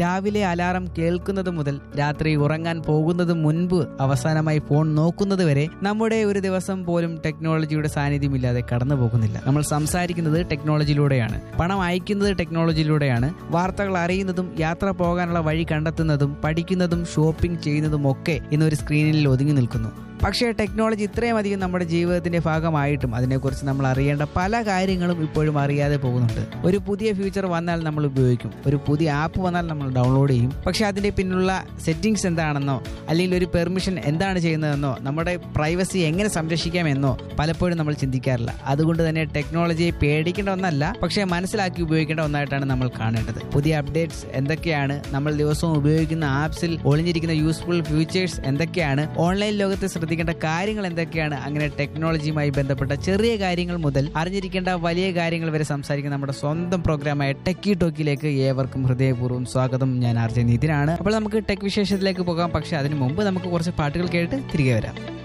രാവിലെ അലാറം കേൾക്കുന്നത് മുതൽ രാത്രി ഉറങ്ങാൻ പോകുന്നത് മുൻപ് അവസാനമായി ഫോൺ നോക്കുന്നത് വരെ നമ്മുടെ ഒരു ദിവസം പോലും ടെക്നോളജിയുടെ സാന്നിധ്യമില്ലാതെ കടന്നു പോകുന്നില്ല നമ്മൾ സംസാരിക്കുന്നത് ടെക്നോളജിയിലൂടെയാണ് പണം അയക്കുന്നത് ടെക്നോളജിയിലൂടെയാണ് വാർത്തകൾ അറിയുന്നതും യാത്ര പോകാനുള്ള വഴി കണ്ടെത്തുന്നതും പഠിക്കുന്നതും ഷോപ്പിംഗ് ചെയ്യുന്നതും ഒക്കെ ഇന്നൊരു സ്ക്രീനിൽ ഒതുങ്ങി നിൽക്കുന്നു പക്ഷേ ടെക്നോളജി ഇത്രയും അധികം നമ്മുടെ ജീവിതത്തിന്റെ ഭാഗമായിട്ടും അതിനെക്കുറിച്ച് നമ്മൾ അറിയേണ്ട പല കാര്യങ്ങളും ഇപ്പോഴും അറിയാതെ പോകുന്നുണ്ട് ഒരു പുതിയ ഫീച്ചർ വന്നാൽ നമ്മൾ ഉപയോഗിക്കും ഒരു പുതിയ ആപ്പ് വന്നാൽ നമ്മൾ ഡൗൺലോഡ് ചെയ്യും പക്ഷേ അതിന്റെ പിന്നിലുള്ള സെറ്റിംഗ്സ് എന്താണെന്നോ അല്ലെങ്കിൽ ഒരു പെർമിഷൻ എന്താണ് ചെയ്യുന്നതെന്നോ നമ്മുടെ പ്രൈവസി എങ്ങനെ സംരക്ഷിക്കാമെന്നോ പലപ്പോഴും നമ്മൾ ചിന്തിക്കാറില്ല അതുകൊണ്ട് തന്നെ ടെക്നോളജിയെ പേടിക്കേണ്ട ഒന്നല്ല പക്ഷേ മനസ്സിലാക്കി ഉപയോഗിക്കേണ്ട ഒന്നായിട്ടാണ് നമ്മൾ കാണേണ്ടത് പുതിയ അപ്ഡേറ്റ്സ് എന്തൊക്കെയാണ് നമ്മൾ ദിവസവും ഉപയോഗിക്കുന്ന ആപ്സിൽ ഒളിഞ്ഞിരിക്കുന്ന യൂസ്ഫുൾ ഫീച്ചേഴ്സ് എന്തൊക്കെയാണ് ഓൺലൈൻ ലോകത്ത് ശ്രദ്ധിക്കേണ്ട കാര്യങ്ങൾ എന്തൊക്കെയാണ് അങ്ങനെ ടെക്നോളജിയുമായി ബന്ധപ്പെട്ട ചെറിയ കാര്യങ്ങൾ മുതൽ അറിഞ്ഞിരിക്കേണ്ട വലിയ കാര്യങ്ങൾ വരെ സംസാരിക്കുന്ന നമ്മുടെ സ്വന്തം പ്രോഗ്രാമായ ടെക്കി ടോക്കിലേക്ക് ഏവർക്കും ഹൃദയപൂർവ്വം സ്വാഗതം ഞാൻ ആർ ജെ നിതിനാണ് അപ്പോൾ നമുക്ക് ടെക് വിശേഷത്തിലേക്ക് പോകാം പക്ഷേ അതിനു മുമ്പ് നമുക്ക് കുറച്ച് പാട്ടുകൾ കേട്ട് തിരികെ വരാം